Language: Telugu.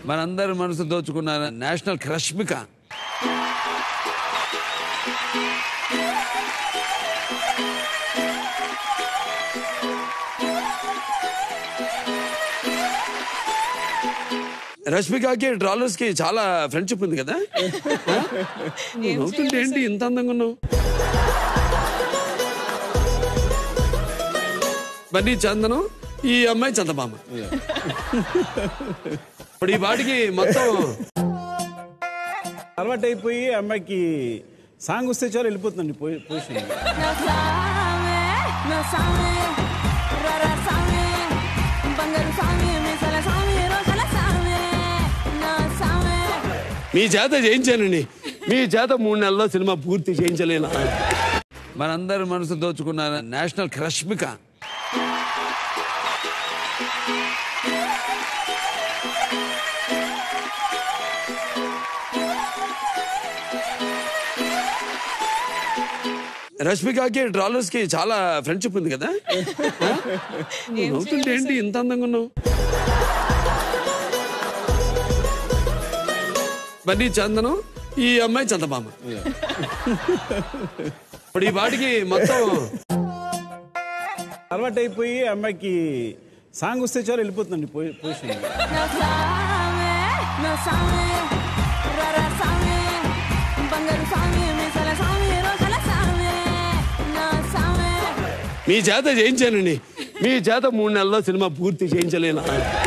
మనందరి మనసు దోచుకున్న నేషనల్ రష్మిక రష్మికకి ట్రాలర్స్ కి చాలా ఫ్రెండ్షిప్ ఉంది కదా ఆ? నువ్వు నవ్వుతుంటే ఏంటి ఇంత అందంగా ఉన్నావు బన్నీ చందనం ఈ అమ్మాయి చందమామ ఇప్పుడు ఈ వాటికి మొత్తం అలవాటు అయిపోయి అమ్మాయికి సాంగ్ వస్తే చాలు వెళ్ళిపోతుందండి పొ- position No sabe, no sabe, rara sabe, బంగారు సామి మిసల సామి రోజల సామి no sabe. మీ చేత చేయించానండి మీ చేత మూడు నెలల్లో సినిమా పూర్తి చేయించలేను మనందరి మనసు దోచుకున్న నేషనల్ రష్మిక రష్మికకి ట్రాలర్స్ కి చాలా ఫ్రెండ్షిప్ ఉంది కదా ఆ? నువ్వు నవ్వుతుంటే ఏంటి ఇంత అందంగా ఉన్నావు బన్నీ చందనం ఈ అమ్మాయి చందమామ ఇప్పుడు ఈ వాటికి మొత్తం అలవాటు అయిపోయి అమ్మాయికి సాంగ్ వస్తే చాలు వెళ్ళిపోతుందండి పొ- position No sabe, no sabe, rara sabe, బంగారు సామి మిసల సామి రోజల సామి no sabe. మీ చేత చేయించానండి మీ చేత మూడు నెలల్లో సినిమా పూర్తి చేయించలేను